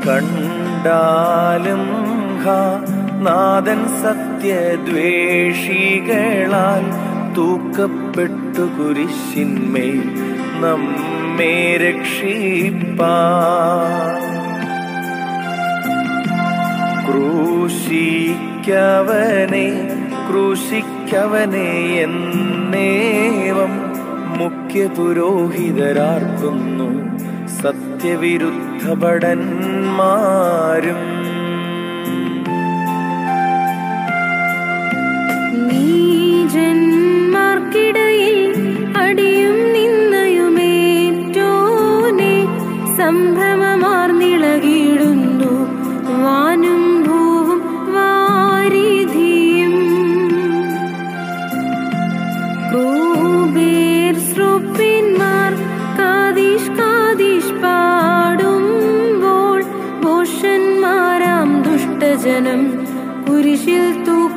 കണ്ടാലും ഹാ നാഥൻ സത്യദ്വേഷികളാൽ തൂക്കപ്പെട്ടു കുരിശിന്മേൽ നമ്മെ രക്ഷിപ്പാ ക്രൂശിക്കവനെ ക്രൂശിക്കവനെ എന്നേവം മുഖ്യ പുരോഹിതരാർക്കുന്നു സത്യവിരുദ്ധ ഭടന്മാരും നീജന്മാർക്കിടയിൽ അടിയും നിന്നയുമേറ്റോനെ സംഭ്രമമാർന്നിളകിടുന്നു വാനും ഭൂവും വാരിധിയും ക്രൂബേർ ശ്രുപ്പിന്മാർ കാതീഷ് കാതീഷ് പാടുമ്പോൾ ഭോഷന്മാരാം ദുഷ്ടജനം കുരിശിൽ തൂക്ക